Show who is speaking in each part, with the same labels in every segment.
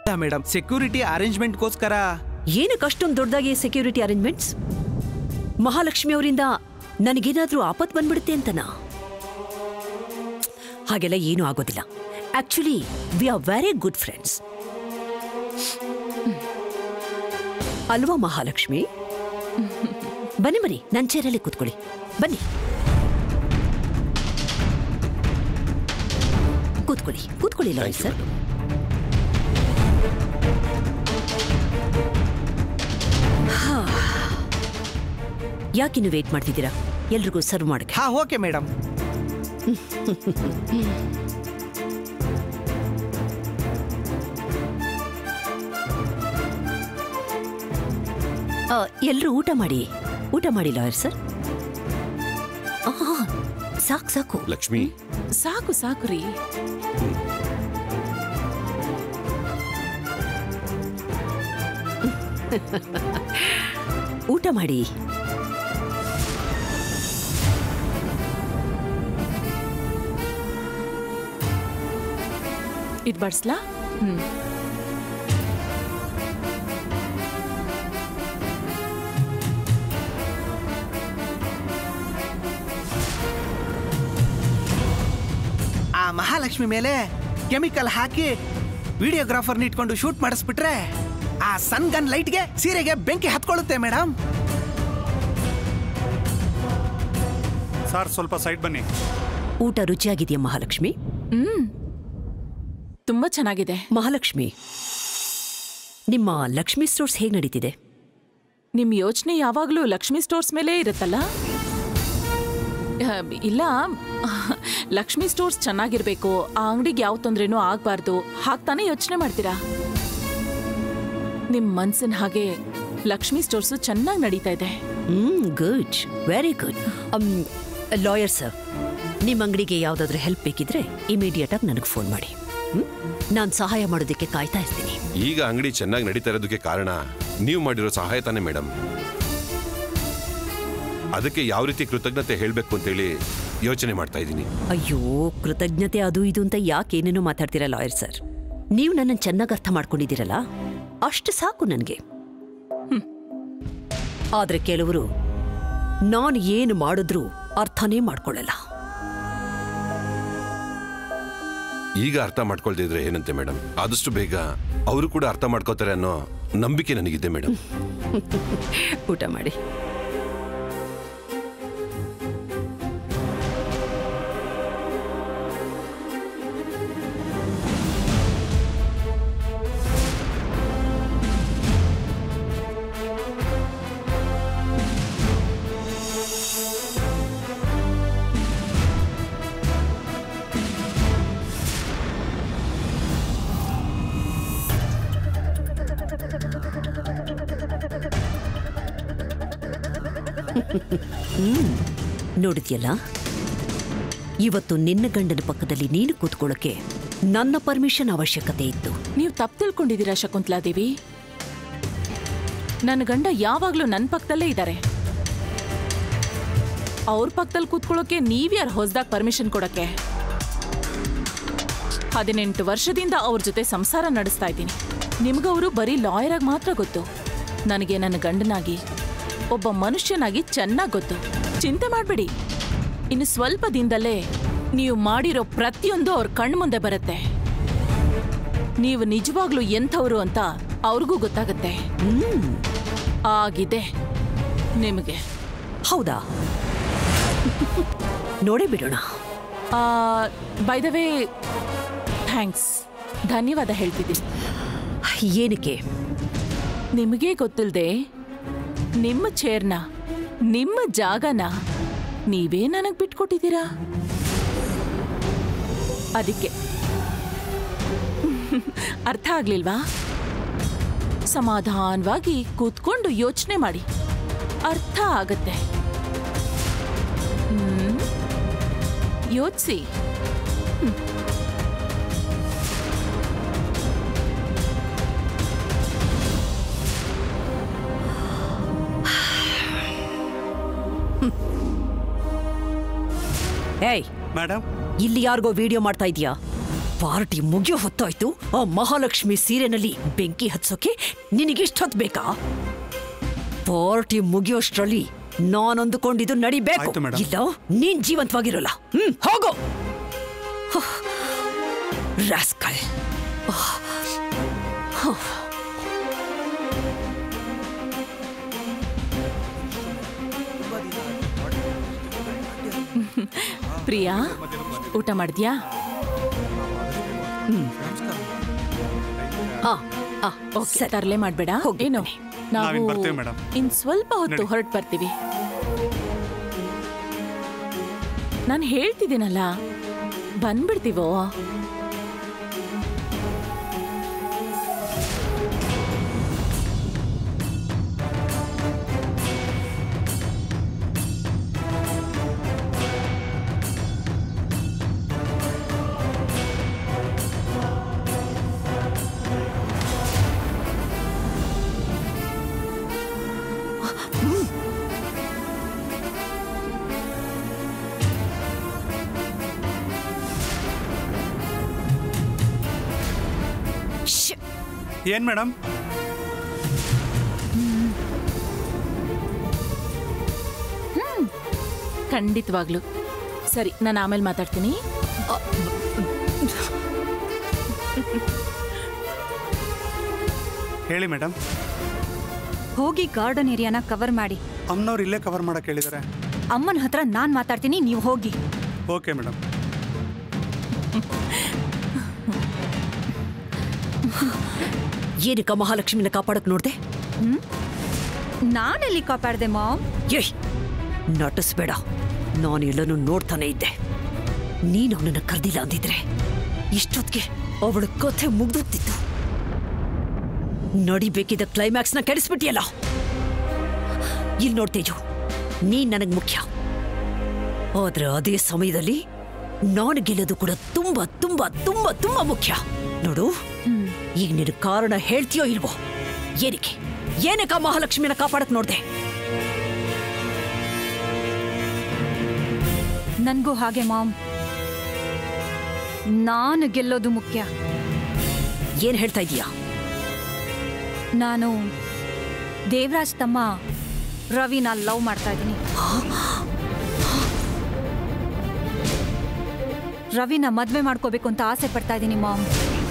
Speaker 1: Madam security ಅರೇಂಜ್ಮೆಂಟ್ಗೋಸ್ಕರ
Speaker 2: ಏನಕ್ಕೆ ಅಷ್ಟೊಂದು ದೊಡ್ಡದಾಗಿ ಸೆಕ್ಯೂರಿಟಿ ಅರೇಂಜ್ಮೆಂಟ್ಸ್ ಮಹಾಲಕ್ಷ್ಮಿ ಅವರಿಂದ ನನಗೇನಾದ್ರೂ ಆಪತ್ ಬಂದ್ಬಿಡುತ್ತೆ ಅಂತನಾ ಹಾಗೆಲ್ಲ ಏನೂ ಆಗೋದಿಲ್ಲ actually we are very good friends ಅಲ್ವಾ ಮಹಾಲಕ್ಷ್ಮಿ ಬನ್ನಿ ಬನ್ನಿ ನನ್ನ ಚೇರಲ್ಲಿ ಕೂತ್ಕೊಳ್ಳಿ ಬನ್ನಿ ಕೂತ್ಕೊಳ್ಳಿ ಕೂತ್ಕೊಳ್ಳಿ ಲಾಯರ್ ಸರ್ ಯಾಕಿನ್ನು ವೇಟ್ ಮಾಡ್ತಿದ್ದೀರಾ ಎಲ್ರಿಗೂ ಸರ್ವ್ ಮಾಡಕ್ಕೆ
Speaker 1: ಹಾ ಓಕೆ ಮೇಡಮ್
Speaker 2: ಎಲ್ಲರೂ ಊಟ ಮಾಡಿ ಊಟ ಮಾಡಿ ಲಾಯರ್ ಸರ್ ಸಾಕು ಸಾಕು
Speaker 3: ಲಕ್ಷ್ಮಿ
Speaker 4: ಸಾಕು ಸಾಕು ರೀ
Speaker 2: ಊಟ ಮಾಡಿ
Speaker 4: ಇದ್ ಬಡ್ಸ್ಲಾ ಹ್ಮ್
Speaker 1: ಆ ಮಹಾಲಕ್ಷ್ಮಿ ಮೇಲೆ ಕೆಮಿಕಲ್ ಹಾಕಿ ವಿಡಿಯೋಗ್ರಾಫರ್ನ ಇಟ್ಕೊಂಡು ಶೂಟ್ ಮಾಡಿಸ್ಬಿಟ್ರೆ ಆ ಸನ್ ಗನ್ ಲೈಟ್ಗೆ ಸೀರೆಗೆ ಬೆಂಕಿ ಹತ್ಕೊಳ್ಳುತ್ತೆ ಮೇಡಮ್
Speaker 5: ಸರ್ ಸ್ವಲ್ಪ ಸೈಡ್ ಬನ್ನಿ
Speaker 2: ಊಟ ರುಚಿಯಾಗಿದೆಯಾ ಮಹಾಲಕ್ಷ್ಮಿ
Speaker 4: ಹ್ಮ್ ತುಂಬಾ ಚೆನ್ನಾಗಿದೆ
Speaker 2: ಮಹಾಲಕ್ಷ್ಮಿ ನಿಮ್ಮ ಲಕ್ಷ್ಮಿ ಸ್ಟೋರ್ಸ್ ಹೇಗೆ ನಡೀತಿದೆ
Speaker 4: ನಿಮ್ ಯೋಚನೆ ಯಾವಾಗ್ಲೂ ಲಕ್ಷ್ಮಿ ಸ್ಟೋರ್ಸ್ ಮೇಲೆ ಇರುತ್ತಲ್ಲ ಅಹ್, ಇಲ್ಲ ಲಕ್ಷ್ಮಿ ಸ್ಟೋರ್ಸ್ ಚೆನ್ನಾಗಿರ್ಬೇಕು ಆ ಅಂಗಡಿಗೆ ಯಾವ ತೊಂದ್ರೆನೂ ಆಗ್ಬಾರ್ದು ಹಾಗ್ತಾನೆ ಯೋಚನೆ ಮಾಡ್ತೀರಾ ನಿಮ್ ಮನ್ಸಿನ ಹಾಗೆ ಲಕ್ಷ್ಮಿ ಸ್ಟೋರ್ಸು ಚೆನ್ನಾಗಿ ನಡೀತಾ ಇದೆ
Speaker 2: hmm good very good lawyer sir ನಿಮ್ಮ ಅಂಗಡಿಗೆ ಯಾವುದಾದ್ರೂ ಹೆಲ್ಪ್ ಬೇಕಿದ್ರೆ ಇಮಿಡಿಯೇಟ್ ಆಗಿ ನನಗೆ ಫೋನ್ ಮಾಡಿ ನಾನು ಸಹಾಯ ಮಾಡೋದಕ್ಕೆ ಕಾಯ್ತಾ ಇರ್ತೀನಿ
Speaker 3: ಈಗ ಅಂಗಡಿ ಚೆನ್ನಾಗಿ ನಡೀತಾ ಇರೋದಕ್ಕೆ ಕಾರಣ ನೀವು ಮಾಡಿರೋ ಸಹಾಯ ತಾನೇ ಮೇಡಮ್ ಅದಕ್ಕೆ ಯಾವ ರೀತಿ ಕೃತಜ್ಞತೆ ಹೇಳಬೇಕು ಅಂತೇಳಿ ಯೋಚನೆ ಮಾಡ್ತಾ ಇದ್ದೀನಿ
Speaker 2: ಅಯ್ಯೋ ಕೃತಜ್ಞತೆ ಅದು ಇದು ಅಂತ ಯಾಕೆ ಏನೇನೋ ಮಾತಾಡ್ತೀರಾ ಲಾಯರ್ ಸರ್ ನೀವು ನನ್ನನ್ನು ಚೆನ್ನಾಗಿ ಅರ್ಥ ಮಾಡ್ಕೊಂಡಿದ್ದೀರಲ್ಲ ಅಷ್ಟು ಸಾಕು ನನಗೆ ಆದ್ರೆ ಕೆಲವರು ನಾನು ಏನು ಮಾಡಿದ್ರೂ ಅರ್ಥನೇ ಮಾಡ್ಕೊಳ್ಳಲ್ಲ
Speaker 3: ಈಗ ಅರ್ಥ ಮಾಡ್ಕೊಳ್ದಿದ್ರೆ ಏನಂತೆ ಮೇಡಮ್ ಆದಷ್ಟು ಬೇಗ ಅವರು ಕೂಡ ಅರ್ಥ ಮಾಡ್ಕೋತಾರೆ ಅನ್ನೋ ನಂಬಿಕೆ ನನಗಿದೆ ಮೇಡಮ್
Speaker 2: ಊಟ ಮಾಡಿ ನೋಡಿದ್ಯಲ್ಲ ಇವತ್ತು ನಿನ್ನ ಗಂಡನ ಪಕ್ಕದಲ್ಲಿ ನೀನು ಕೂತ್ಕೊಳ್ಳೋಕೆ ನನ್ನ ಪರ್ಮಿಷನ್ ಅವಶ್ಯಕತೆ ಇತ್ತು
Speaker 4: ನೀವು ತಪ್ಪು ತಿಳ್ಕೊಂಡಿದ್ದೀರಾ ಶಕುಂತಲಾದೇವಿ ನನ್ನ ಗಂಡ ಯಾವಾಗ್ಲೂ ನನ್ನ ಪಕ್ಕದಲ್ಲೇ ಇದ್ದಾರೆ ಅವ್ರ ಪಕ್ಕದಲ್ಲಿ ಕೂತ್ಕೊಳ್ಳೋಕೆ ನೀವ್ಯಾರು ಹೊಸದಾಗಿ ಪರ್ಮಿಷನ್ ಕೊಡಕ್ಕೆ ಹದಿನೆಂಟು ವರ್ಷದಿಂದ ಅವ್ರ ಜೊತೆ ಸಂಸಾರ ನಡೆಸ್ತಾ ಇದ್ದೀನಿ ನಿಮ್ಗವರು ಬರೀ ಲಾಯರ್ ಆಗಿ ಮಾತ್ರ ಗೊತ್ತು ನನಗೆ ನನ್ನ ಗಂಡನಾಗಿ ಒಬ್ಬ ಮನುಷ್ಯನಾಗಿ ಚೆನ್ನಾಗಿ ಗೊತ್ತು ಚಿಂತೆ ಮಾಡಬೇಡಿ ಇನ್ನು ಸ್ವಲ್ಪ ದಿನದಲ್ಲೇ ನೀವು ಮಾಡಿರೋ ಪ್ರತಿಯೊಂದು ಅವ್ರ ಕಣ್ಮುಂದೆ ಬರುತ್ತೆ ನೀವು ನಿಜವಾಗ್ಲೂ ಎಂಥವ್ರು ಅಂತ ಅವ್ರಿಗೂ ಗೊತ್ತಾಗುತ್ತೆ ಆಗಿದೆ ನಿಮಗೆ
Speaker 2: ಹೌದಾ ನೋಡೇ ಬಿಡೋಣ
Speaker 4: ಬೈ ದ ವೇ ಥ್ಯಾಂಕ್ಸ್ ಧನ್ಯವಾದ ಹೇಳ್ತಿದ್ದೀನಿ
Speaker 2: ಏನಕ್ಕೆ
Speaker 4: ನಿಮಗೆ ಗೊತ್ತಿಲ್ಲದೆ ನಿಮ್ಮ ಚೇರ್ನ ನಿಮ್ಮ ಜಾಗನ ನೀವೇ ನನಗೆ ಬಿಟ್ಕೊಟ್ಟಿದ್ದೀರಾ ಅದಕ್ಕೆ ಅರ್ಥ ಆಗ್ಲಿಲ್ವಾ ಸಮಾಧಾನವಾಗಿ ಕೂತ್ಕೊಂಡು ಯೋಚನೆ ಮಾಡಿ ಅರ್ಥ ಆಗತ್ತೆ ಹ್ಮ್ ಯೋಚಿಸಿ
Speaker 2: ಏಯ್
Speaker 5: ಮೇಡಮ್
Speaker 2: ಇಲ್ಲಿ ಯಾರಿಗೋ ವಿಡಿಯೋ ಮಾಡ್ತಾ ಇದೀಯಾ ಪಾರ್ಟಿ ಮುಗಿಯೋ ಹೊತ್ತಾಯ್ತು ಆ ಮಹಾಲಕ್ಷ್ಮಿ ಸೀರೆನಲ್ಲಿ ಬೆಂಕಿ ಹಚ್ಚೋಕೆ ನಿನಗಿಷ್ಟೊತ್ತು ಬೇಕಾ ಪಾರ್ಟಿ ಮುಗಿಯೋಷ್ಟ್ರಲ್ಲಿ ನಾನೊಂದುಕೊಂಡಿದ್ದು ನಡಿಬೇಕು
Speaker 5: ಆಯ್ತು, ಮೇಡಮ್.
Speaker 2: ಇಲ್ಲ ನೀನ್ ಜೀವಂತವಾಗಿರೋಲ್ಲ ಹ್ಮ್ ಹೋಗು ರಾಸ್ಕಲ್
Speaker 4: ಪ್ರಿಯಾ ಊಟ ಮಾಡಿದ್ಯಾ
Speaker 2: ಆ ಆ
Speaker 4: ಓಕೆ ತರಲೆ ಮಾಡ್ಬೇಡ
Speaker 2: ಹೋಗಿ
Speaker 4: ಏನು
Speaker 2: ಬನ್ನಿ.
Speaker 4: ನಾವು
Speaker 5: ನಾವಿನ್ ಬರ್ತೀವಿ, ಮೇಡಮ್.
Speaker 4: ಇನ್ ಸ್ವಲ್ಪ ಹೊತ್ತು
Speaker 5: ನಡಿ.
Speaker 4: ಹೊರಟು ಬರ್ತೀವಿ ನಾನು ಹೇಳ್ತಿದ್ದೀನಲ್ಲ ಬಂದ್ಬಿಡ್ತೀವೋ
Speaker 2: ಶ್ಶ್!
Speaker 5: ಏನ್ ಮೇಡಮ್
Speaker 4: ಖಂಡಿತವಾಗ್ಲು ಸರಿ ನಾನು ಆಮೇಲೆ ಮಾತಾಡ್ತೀನಿ
Speaker 5: ಹೇಳಿ ಮೇಡಮ್
Speaker 6: ಹೋಗಿ ಗಾರ್ಡನ್ ಏರಿಯಾನ ಕವರ್ ಮಾಡಿ
Speaker 5: ಅಮ್ಮನವ್ರು ಇಲ್ಲೇ ಕವರ್ ಮಾಡಕ್ ಹೇಳಿದ್ದಾರೆ
Speaker 6: ಅಮ್ಮನ ಹತ್ರ ನಾನ್ ಮಾತಾಡ್ತೀನಿ ನೀವು ಹೋಗಿ
Speaker 5: ಓಕೆ ಮೇಡಮ್
Speaker 2: ಏನಕ್ಕ ಮಹಾಲಕ್ಷ್ಮಿನ ಕಾಪಾಡಕ್ ನೋಡ್ದೆ
Speaker 6: ನಾನೆಲ್ಲಿ ಕಾಪಾಡ್ದೆ ಮಾಮ್
Speaker 2: ಏಯ್ ನಟಿಸ್ಬೇಡ ನಾನು ಎಲ್ಲನೂ ನೋಡ್ತಾನೆ ಇದ್ದೆ ನೀನು ಅವನನ್ನ ಕರೆದಿಲ್ಲ ಅಂದಿದ್ರೆ ಇಷ್ಟೊತ್ತಿಗೆ ಅವಳ ಕಥೆ ಮುಗ್ದೋಗ್ತಿತ್ತು ನಡಿಬೇಕಿದ್ದ ಕ್ಲೈಮ್ಯಾಕ್ಸ್ನ ಕೆಡಿಸ್ಬಿಟ್ಟಿಯಲ್ಲ ಇಲ್ಲಿ ನೋಡ್ತೇಜು ನೀನ್ ನನಗ್ ಮುಖ್ಯ ಆದ್ರೆ ಅದೇ ಸಮಯದಲ್ಲಿ ನಾನು ಗೆಲ್ಲೋದು ಕೂಡ ತುಂಬಾ ತುಂಬಾ ತುಂಬಾ ತುಂಬಾ ಮುಖ್ಯ ನೋಡು ಈಗ ನಿನ್ನ ಕಾರಣ ಹೇಳ್ತೀಯೋ ಇಲ್ವೋ ಏನಕ್ಕೆ ಏನಕ್ಕ ಮಹಾಲಕ್ಷ್ಮಿನ ಕಾಪಾಡಕ್ ನೋಡ್ದೆ
Speaker 6: ನನ್ಗೂ ಹಾಗೆ ಮಾಮ್ ನಾನು ಗೆಲ್ಲೋದು ಮುಖ್ಯ
Speaker 2: ಏನ್ ಹೇಳ್ತಾ ಇದೀಯಾ
Speaker 6: ನಾನು ದೇವರಾಜ್ ತಮ್ಮ ರವಿನ ಲವ್ ಮಾಡ್ತಾ ಇದ್ದೀನಿ ರವಿನ ಮದ್ವೆ ಮಾಡ್ಕೋಬೇಕು ಅಂತ ಆಸೆ ಪಡ್ತಾ ಇದ್ದೀನಿ ಮಾಮ್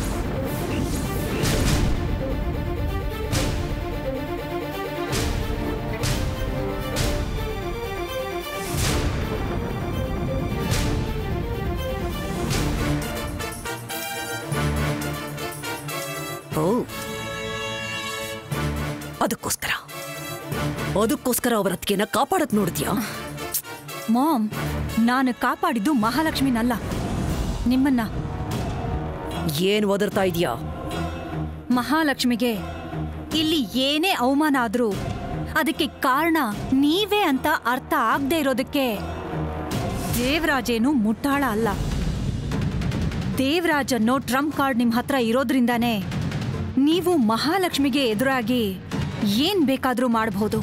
Speaker 2: ಓ ಅದಕ್ಕೋಸ್ಕರ ಅದಕ್ಕೋಸ್ಕರ ಅವರ ಅತ್ತಿಗೆನ ಕಾಪಾಡಕ್ ನೋಡಿದ್ಯಾ
Speaker 6: ಮಾಮ್ ನಾನು ಕಾಪಾಡಿದ್ದು ಮಹಾಲಕ್ಷ್ಮಿನಲ್ಲ ನಿಮ್ಮನ್ನ
Speaker 2: ಏನ್ ಒದರ್ತಾ ಇದೀಯಾ
Speaker 6: ಮಹಾಲಕ್ಷ್ಮಿಗೆ ಇಲ್ಲಿ ಏನೇ ಅವಮಾನ ಆದ್ರೂ ಅದಕ್ಕೆ ಕಾರಣ ನೀವೇ ಅಂತ ಅರ್ಥ ಆಗದೆ ಇರೋದಕ್ಕೆ ದೇವರಾಜೇನು ಮುಟ್ಟಾಳ ಅಲ್ಲ ದೇವರಾಜ್ ಅನ್ನೋ ಟ್ರಂಪ್ ಕಾರ್ಡ್ ನಿಮ್ ಹತ್ರ ಇರೋದ್ರಿಂದಾನೇ ನೀವು ಮಹಾಲಕ್ಷ್ಮಿಗೆ ಎದುರಾಗಿ ಏನ್ ಬೇಕಾದ್ರೂ ಮಾಡಬಹುದು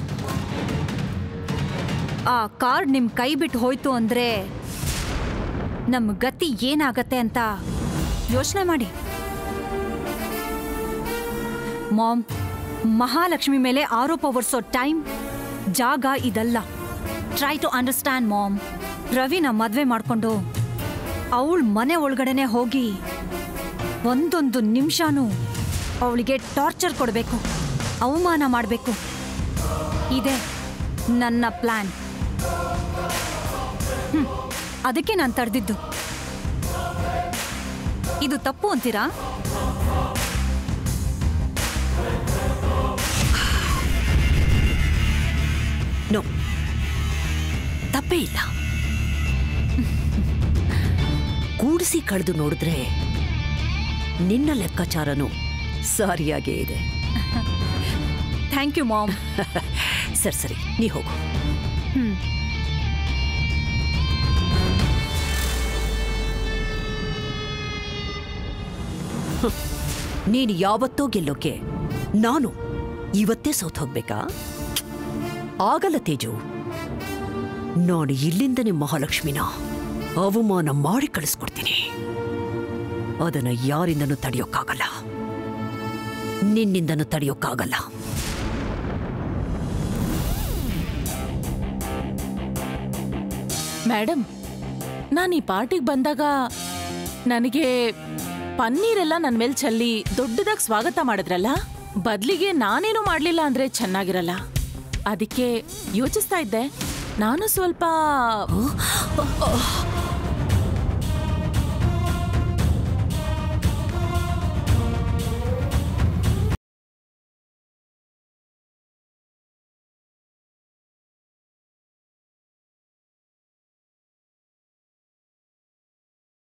Speaker 6: ಆ ಕಾರ್ಡ್ ನಿಮ್ ಕೈ ಬಿಟ್ಟು ಹೋಯ್ತು ಅಂದ್ರೆ ನಮ್ ಗತಿ ಏನಾಗತ್ತೆ ಅಂತ ಯೋಚನೆ ಮಾಡಿ ಮಾಮ್ ಮಹಾಲಕ್ಷ್ಮಿ ಮೇಲೆ ಆರೋಪ ಹೊರಿಸೋ ಟೈಮ್ ಜಾಗ ಇದಲ್ಲ ಟ್ರೈ ಟು ಅಂಡರ್ಸ್ಟ್ಯಾಂಡ್ ಮಾಮ್ ರವಿನ ಮದ್ವೆ ಮಾಡ್ಕೊಂಡು ಅವಳ ಮನೆ ಒಳಗಡೆನೆ ಹೋಗಿ ಒಂದೊಂದು ನಿಮಿಷನೂ ಅವಳಿಗೆ ಟಾರ್ಚರ್ ಕೊಡಬೇಕು ಅವಮಾನ ಮಾಡಬೇಕು ಇದೆ ನನ್ನ ಪ್ಲಾನ್ ಹ್ಮ್, ಅದಕ್ಕೆ ನಾನು ತಡೆದಿದ್ದು ಇದು ತಪ್ಪು ಅಂತೀರಾ
Speaker 2: ನೋ ತಪ್ಪೇ ಇಲ್ಲ ಕೂಡಿಸಿ ಕಳೆದು ನೋಡಿದ್ರೆ ನಿನ್ನ ಲೆಕ್ಕಾಚಾರನು ಸರಿಯಾಗೇ ಇದೆ
Speaker 6: ಥ್ಯಾಂಕ್ ಯು ಮಾಮ್
Speaker 2: ಸರಿ ಸರಿ ನೀ ಹೋಗು ಹ್ಮ್. ನೀನು ಯಾವತ್ತೋ ಗೆಲ್ಲೋಕೆ ನಾನು ಇವತ್ತೇ ಸೋತ್ ಹೋಗ್ಬೇಕಾ ಆಗಲ್ಲ ತೇಜು ನಾನು ಇಲ್ಲಿಂದನೇ ಮಹಾಲಕ್ಷ್ಮಿನ ಅವಮಾನ ಮಾಡಿ ಕಳಿಸ್ಕೊಡ್ತೀನಿ ಅದನ್ನ ಯಾರಿಂದನೂ ತಡೆಯೋಕ್ಕಾಗಲ್ಲ ನಿನ್ನಿಂದನೂ ತಡೆಯೋಕ್ಕಾಗಲ್ಲ
Speaker 4: ಮೇಡಮ್ ನಾನು ಈ ಪಾರ್ಟಿಗೆ ಬಂದಾಗ ನನಗೆ ಪನ್ನೀರೆಲ್ಲ ನನ್ನ ಮೇಲೆ ಚೆಲ್ಲಿ ದೊಡ್ಡದಾಗಿ ಸ್ವಾಗತ ಮಾಡಿದ್ರಲ್ಲ ಬದ್ಲಿಗೆ ನಾನೇನು ಮಾಡಲಿಲ್ಲ ಅಂದ್ರೆ ಚೆನ್ನಾಗಿರಲ್ಲ ಅದಕ್ಕೆ ಯೋಚಿಸ್ತಾ ಇದ್ದೆ ನಾನು ಸ್ವಲ್ಪ